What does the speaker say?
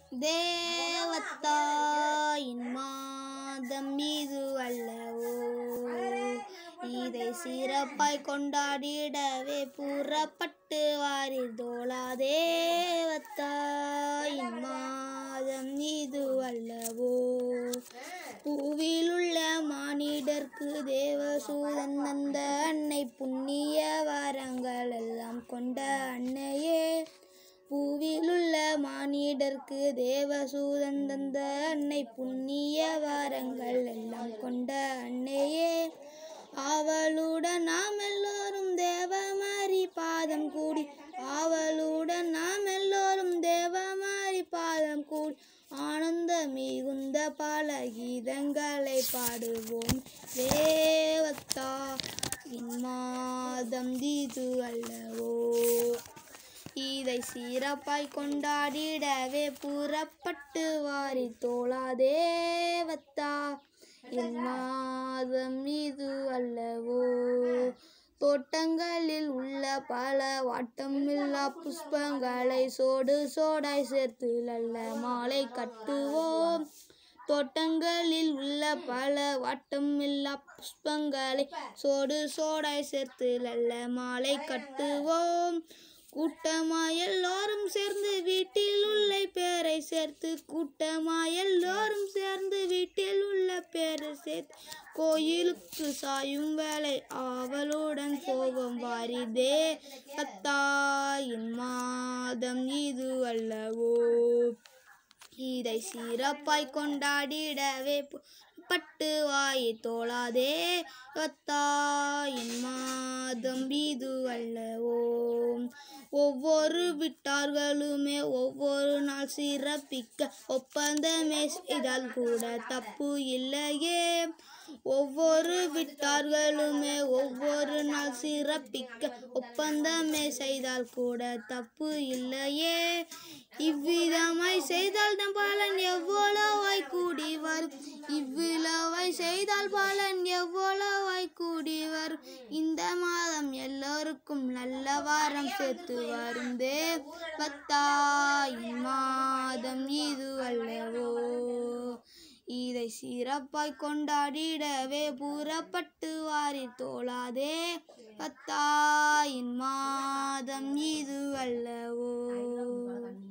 தேவத்தாயின் மாதம் இது அல்லவோ இதை சிறப்பாய் கொண்டாடிடவே புறப்பட்டு வாரி தோழா தேவத்தாயின் மாதம் இது அல்லவோ பூவிலுள்ள மானிடர்க்கு தேவசூதன் தந்த அன்னை புண்ணிய வரங்கள் எல்லாம் கொண்ட அன்னையே பூவிலுள்ள மானிடர்க்கு தேவசூதன் தந்த அன்னை புண்ணிய வரங்கள் எல்லாம் கொண்ட அன்னையே அவளுடன் நாம் எல்லோரும் தேவமாரி பாதம் கூடி அவளுடன் நாம் எல்லோரும் தேவமாரி பாதம் கூடி ஆனந்த மிகுந்த பல கீதங்களை பாடுவோம் தேவத்தா இம்மாதம் இது அல்லவோ இதை சிறப்பாய் கொண்டாடிடவே புறப்பட்டு வாரி தோழா தேவத்தா இம்மாதம் இது அல்லவோ தோட்டங்களில் உள்ள பல வாட்டமில்லா புஷ்பங்களை சோடு சோடாய் சேர்த்து நல்ல மாலை கட்டுவோம் தோட்டங்களில் உள்ள பல வாட்டமில்லா புஷ்பங்களை சோடு சோடாய் சேர்த்து நல்ல மாலை கட்டுவோம் கூட்டமாய் எல்லோரும் சேர்ந்து வீட்டில் உள்ள பேரை சேர்த்து கூட்டமாய் எல்லோரும் சேர்ந்து வீட்டில் உள்ள பேரை சேர்த்து கோயிலுக்கு சாயும் வேலை ஆவலுடன் போகும் வாரிதே பத்தாயின் மாதம் இது அல்லவோ இதை சிறப்பாய் கொண்டாடிடவே பட்டு வாயை தோளாதே ஒத்தாயின் மாதம் இது அல்லவோ ஒவ்வொரு விட்டார்களுமே ஒவ்வொரு நாள் சிறப்பிக்க ஒப்பந்தமே செய்தால் கூட தப்பு இல்லையே ஒவ்வொரு விட்டார்களுமே ஒவ்வொரு நாள் சிறப்பிக்க ஒப்பந்தமே செய்தால் கூட தப்பு இல்லையே இவ்விதமாய் செய்தால் நம் பலன் எவ்வளவாய் கூடி வரும் இவ்விழவாய் செய்தால் பலன் எவ்வளவாய் கூடி வரும் இந்த மாதம் எல்லோருக்கும் நல்ல வாரம் சேர்த்து வரும் பத்தாயின் மாதம் இது அல்லவோ இதை சிறப்பாய் கொண்டாடிடவே புறப்பட்டு வாரி தோளாதே பத்தாயின் மாதம் இது அல்லவோ